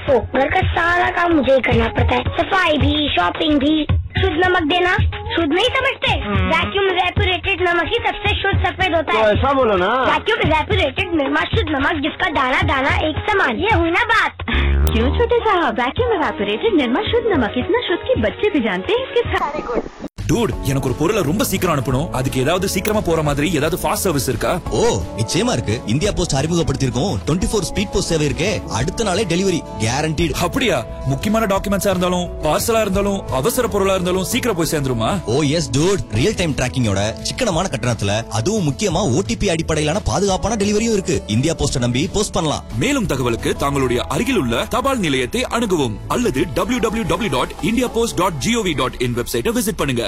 ओफो घर का सारा काम मुझे ही करना पड़ता है सफाई भी शॉपिंग भी शुद्ध नमक देना शुद्ध नहीं समझते वैक्यूम रेपुरेटेड नमक ही सबसे शुद्ध सफेद होता तो है ऐसा बोलो ना वैक्यूम रेपुरेटेड निर्मा शुद्ध नमक जिसका दाना दाना एक समान ये हुई ना बात क्यों छोटे साहब वैक्यूम एवापोरेटेड निर्मा शुद्ध नमक इतना शुद्ध कि बच्चे भी जानते हैं इसके सारे டூட் எனக்கு ஒரு பொருளை ரொம்ப சீக்கிரம் அனுப்பணும் அதுக்கு ஏதாவது சீக்கிரமா போற மாதிரி ஏதாவது ஃபாஸ்ட் சர்வீஸ் இருக்கா ஓ நிச்சயமா இருக்கு இந்தியா போஸ்ட் அறிமுகப்படுத்தியிருக்கோம் டுவெண்ட்டி ஃபோர் ஸ்பீட் போஸ்ட் சேவை இருக்கே அடுத்த நாளே டெலிவரி கேரண்டீடு அப்படியா முக்கியமான டாக்குமெண்ட்ஸா இருந்தாலும் பார்சலா இருந்தாலும் அவசர பொருளா இருந்தாலும் சீக்கிரம் போய் சேர்ந்துருமா oh yes dude real time டிராக்கிங்கோட சிக்கனமான கட்டணத்துல அதுவும் முக்கியமா ஓடிபி அடிப்படையிலான பாதுகாப்பான டெலிவரியும் இருக்கு இந்தியா போஸ்ட நம்பி போஸ்ட் பண்ணலாம் மேலும் தகவலுக்கு தங்களுடைய அருகில் உள்ள தபால் நிலையத்தை அணுகவும் அல்லது W W W dot India post dot G O V dot in வெப்சைட்டை விசிட் பண்ணுங்க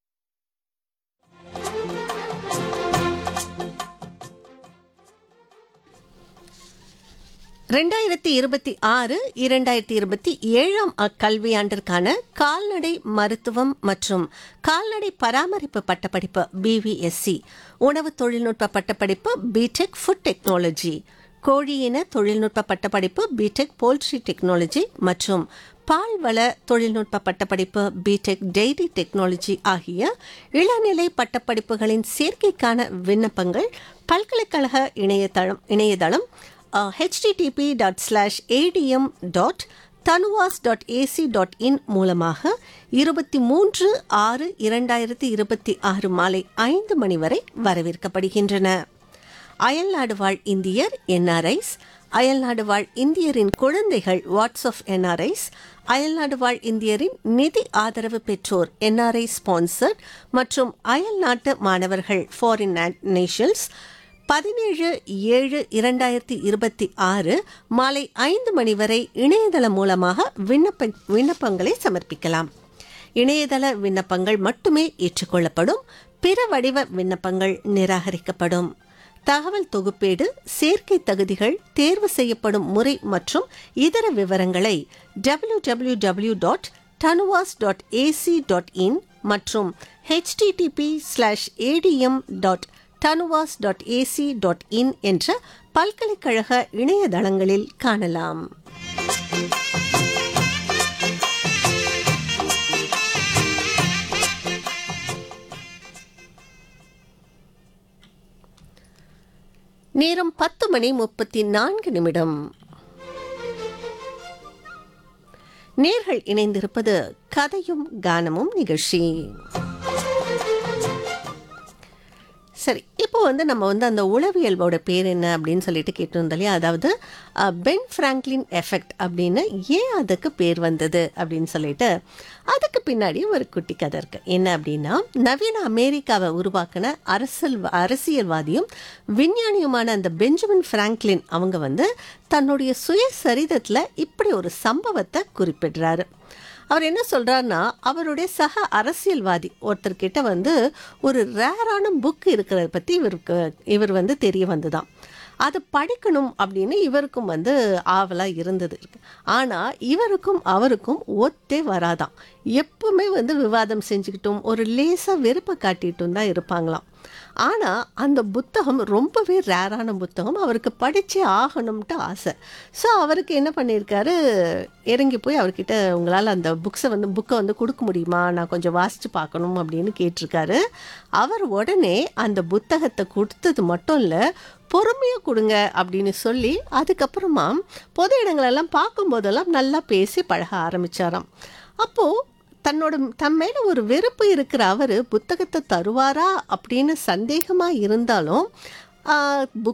ரெண்டாயிரத்தி இருபத்தி ஆறு இரண்டாயிரத்தி இருபத்தி ஏழாம் கல்வியாண்டிற்கான கால்நடை மருத்துவம் மற்றும் கால்நடை பராமரிப்பு பட்டப்படிப்பு பிவிஎஸ்சி உணவு தொழில்நுட்ப பட்டப்படிப்பு பிடெக் ஃபுட் டெக்னாலஜி கோழியின தொழில்நுட்ப பட்டப்படிப்பு பிடெக் போல்ட்ரி டெக்னாலஜி மற்றும் பால்வள தொழில்நுட்ப பட்டப்படிப்பு பிடெக் டெய்ரி டெக்னாலஜி ஆகிய இளநிலை பட்டப்படிப்புகளின் சேர்க்கைக்கான விண்ணப்பங்கள் பல்கலைக்கழக இணையதளம் இணையதளம் HTTP dot slash ATM dot Tanuvas dot AC dot in மூலமாக இருபத்தி மூன்று ஆறு இரண்டாயிரத்தி இருபத்தி ஆறு மாலை ஐந்து மணி வரை வரவேற்கப்படுகின்றன அயல்நாடு வாழ் இந்தியர் என்ஆர்ஐஸ் அயல்நாடு வாழ் இந்தியரின் குழந்தைகள் வாட்ஸ் ஆஃப் என்ஆர்ஐஸ் அயல்நாடு வாழ் இந்தியரின் நிதி ஆதரவு பெற்றோர் என்ஆர்ஐ ஸ்பான்சர்ட் மற்றும் அயல்நாட்டு மாணவர்கள் ஃபாரின் நேஷன்ஸ் பதினேழு ஏழு இரண்டாயிரத்தி இருபத்தி ஆறு மாலை ஐந்து மணி வரை இணையதளம் மூலமாக விண்ணப்ப விண்ணப்பங்களை சமர்ப்பிக்கலாம் இணையதள விண்ணப்பங்கள் மட்டுமே ஏற்றுக்கொள்ளப்படும் பிற வடிவ விண்ணப்பங்கள் நிராகரிக்கப்படும் தகவல் தொகுப்பேடு சேர்க்கை தகுதிகள் தேர்வு செய்யப்படும் முறை மற்றும் இதர விவரங்களை W W W dot Tanuvas dot AC dot in மற்றும் HTTP slash ATM dot Tanuvas dot AC dot in என்ற பல்கலைக்கழக இணையதளங்களில் காணலாம் நேரம் பத்து மணி முப்பத்தி நான்கு நிமிடம் நேர்கள் இணைந்திருப்பது கதையும் கானமும் நிகழ்ச்சி சரி இப்போ வந்து நம்ம வந்து அந்த உளவியல்போட பேர் என்ன அப்படின்னு சொல்லிட்டு கேட்டிருந்தோம் இல்லையா அதாவது அஹ், பென் ஃப்ராங்க்லின் எஃபெக்ட் அப்படின்னு ஏன் அதுக்கு பேர் வந்தது அப்படின்னு சொல்லிட்டு அதுக்கு பின்னாடி ஒரு குட்டி கதை இருக்கு என்ன அப்படின்னா நவீன அமெரிக்காவை உருவாக்கின அரசியல் அரசியல்வாதியும் விஞ்ஞானியுமான அந்த பெஞ்சமின் ஃப்ராங்க்லின் அவங்க வந்து தன்னுடைய சுயசரிதத்தில் இப்படி ஒரு சம்பவத்தை குறிப்பிடுறாரு அவர் என்ன சொல்றாருன்னா அவருடைய சக அரசியல்வாதி ஒருத்தர்கிட்ட வந்து ஒரு ரேரான புக் இருக்கிறத பற்றி இவருக்கு இவர் வந்து தெரிய வந்துதான் அதை படிக்கணும் அப்படின்னு இவருக்கும் வந்து ஆவலாக இருந்தது ஆனால் இவருக்கும் அவருக்கும் ஒத்தே வராதாம் எப்பவுமே வந்து விவாதம் செஞ்சுக்கிட்டும் ஒரு லேசாக வெறுப்பை காட்டிட்டும் தான் இருப்பாங்களாம் ஆனால் அந்த புத்தகம் ரொம்பவே ரேரான புத்தகம் அவருக்கு படித்தே ஆகணும்ட்டு ஆசை ஸோ அவருக்கு என்ன பண்ணியிருக்காரு இறங்கி போய் அவர்கிட்ட உங்களால் அந்த புக்ஸை வந்து புக்கை வந்து கொடுக்க முடியுமா நான் கொஞ்சம் வாசித்து பார்க்கணும் அப்படின்னு கேட்டிருக்காரு அவர் உடனே அந்த புத்தகத்தை கொடுத்தது மட்டும் இல்லை பொறுமையாக கொடுங்க அப்படின்னு சொல்லி அதுக்கப்புறமா பொது இடங்களெல்லாம் பார்க்கும்போதெல்லாம் நல்லா பேசி பழக ஆரம்பிச்சாராம் அப்போது தன்னோட தன் மேல ஒரு வெறுப்பு இருக்கிற அவர் புத்தகத்தை தருவாரா அப்படின்னு சந்தேகமா இருந்தாலும் புக்